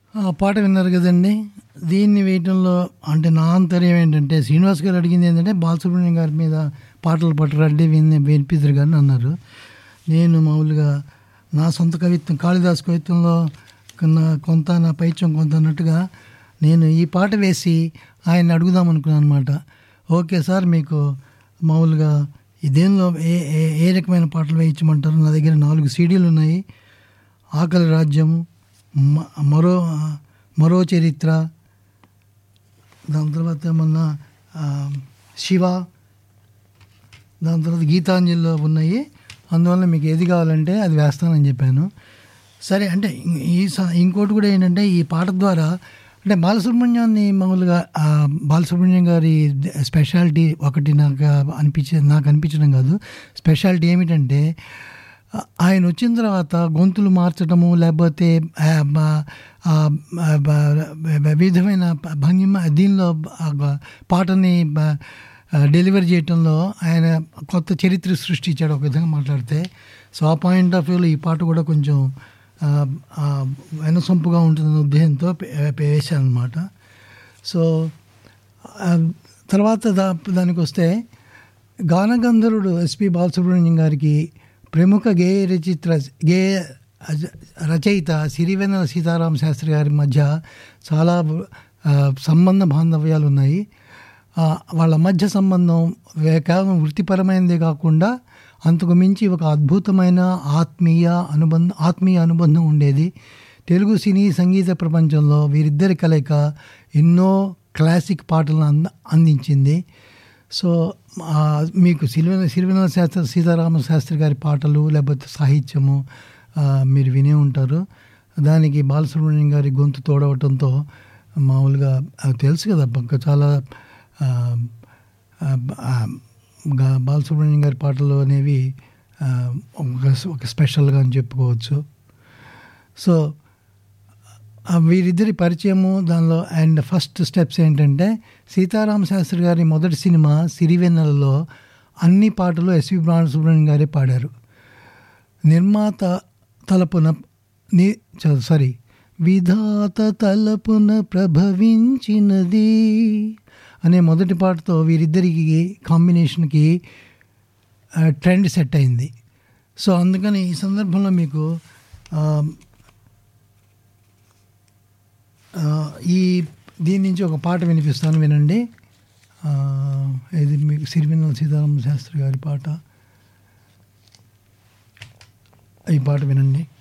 ఆ పాట విన్నారు కదండి దీన్ని వేయటంలో అంటే నా ఆంతర్యం ఏంటంటే శ్రీనివాస్ గారు అడిగింది ఏంటంటే బాలసుబ్రహ్మణ్యం గారి మీద పాటలు పట్టరండి విని వినిపిద్దరు కానీ అన్నారు నేను మామూలుగా నా సొంత కవిత్వం కాళిదాస్ కవిత్వంలో కొన్న- కొంత నా పైత్యం కొంత అన్నట్టుగా నేను ఈ పాట వేసి ఆయన అడుగుదాం అనుకున్నాను అనమాట ఓకే సార్ మీకు మామూలుగా ఈ దేనిలో ఏ ఏ ఏ రకమైన పాటలు వేయించమంటారు నా దగ్గర నాలుగు సీడీలు ఉన్నాయి ఆకలి రాజ్యం మ- మరో మరో చరిత్ర దాని తర్వాత ఏమన్నా ఆ, శివ దాని తర్వాత గీతాంజలిలో ఉన్నాయి అందువల్ల మీకు ఏది కావాలంటే అది వేస్తానని చెప్పాను సరే అంటే ఇం- ఈ స- ఇంకోటి కూడా ఏంటంటే ఈ పాట ద్వారా అంటే బాలసుబ్రహ్మణ్యాన్ని మామూలుగా ఆ, బాలసుబ్రహ్మణ్యం గారి స్పెషాలిటీ ఒకటి నాకు అనిపించే నాకు అనిపించడం కాదు స్పెషాలిటీ ఏమిటంటే ఆ- ఆయన వచ్చిన తర్వాత గొంతులు మార్చడము లేకపోతే ఆ, బ- ఆ, బ- బ- వివిధమైన భంగిమ దీనిలో ఆ బ- పాటని బ- డెలివరీ చేయటంలో ఆయన కొత్త చరిత్ర సృష్టించాడు ఒక విధంగా మాట్లాడితే సో ఆ పాయింట్ ఆఫ్ వ్యూలో ఈ పాట కూడా కొంచెం ఆ, ఆ, వెనసొంపుగా ఉంటుందన్న ఉద్దేశంతో వేసాను అనమాట సో ఆ, తర్వాత దా దానికి వస్తే గానగంధర్వుడు ఎస్పి బాలసుబ్రహ్మణ్యం గారికి ప్రముఖ గేయ రచయిత గేయ అజ- రచయిత సిరివెన్నెల సీతారామ శాస్త్రి గారి మధ్య చాలా ఆ, సంబంధ బాంధవ్యాలు ఉన్నాయి ఆ, వాళ్ళ మధ్య సంబంధం వే- కేవలం వృత్తిపరమైనదే కాకుండా అంతకు మించి ఒక అద్భుతమైన ఆత్మీయ అనుబంధం ఆత్మీయ అనుబంధం ఉండేది తెలుగు సినీ సంగీత ప్రపంచంలో వీరిద్దరి కలయిక ఎన్నో క్లాసిక్ పాటలను అంద అందించింది సో ఆ, మీకు సిరివెన సిరివెనల శాస్త్రి సీతారామ శాస్త్రి గారి పాటలు లేకపోతే సాహిత్యము ఆ, మీరు వినే ఉంటారు దానికి బాలసుబ్రహ్మణ్యం గారి గొంతు తోడవటంతో మామూలుగా అది తెలుసు కదా ఇంకా చాలా ఆ, ఆ, ఆ, గా- బాలసుబ్రహ్మణ్యం గారి పాటలు అనేవి ఆ, ఒక ఒక స్పెషల్గా అని చెప్పుకోవచ్చు సో ఆ వీరిద్దరి పరిచయము దానిలో అండ్ ఫస్ట్ స్టెప్స్ ఏంటంటే సీతారామ శాస్త్రి గారి మొదటి సినిమా సిరివెన్నెలలో అన్ని పాటలు ఎస్వి బాలసుబ్రహ్మణ్యం గారే పాడారు నిర్మాత తలపున ని సారీ విధాత తలపున ప్రభవించినది అనే మొదటి పాటతో వీరిద్దరికి కాంబినేషన్కి ఆ, ట్రెండ్ సెట్ అయింది సో అందుకని ఈ సందర్భంలో మీకు ఆ, ఆ, ఈ దీని నుంచి ఒక పాట వినిపిస్తాను వినండి ఆ, ఇది మీకు సిరివెన్నెల సీతారామ శాస్త్రి గారి పాట ఈ పాట వినండి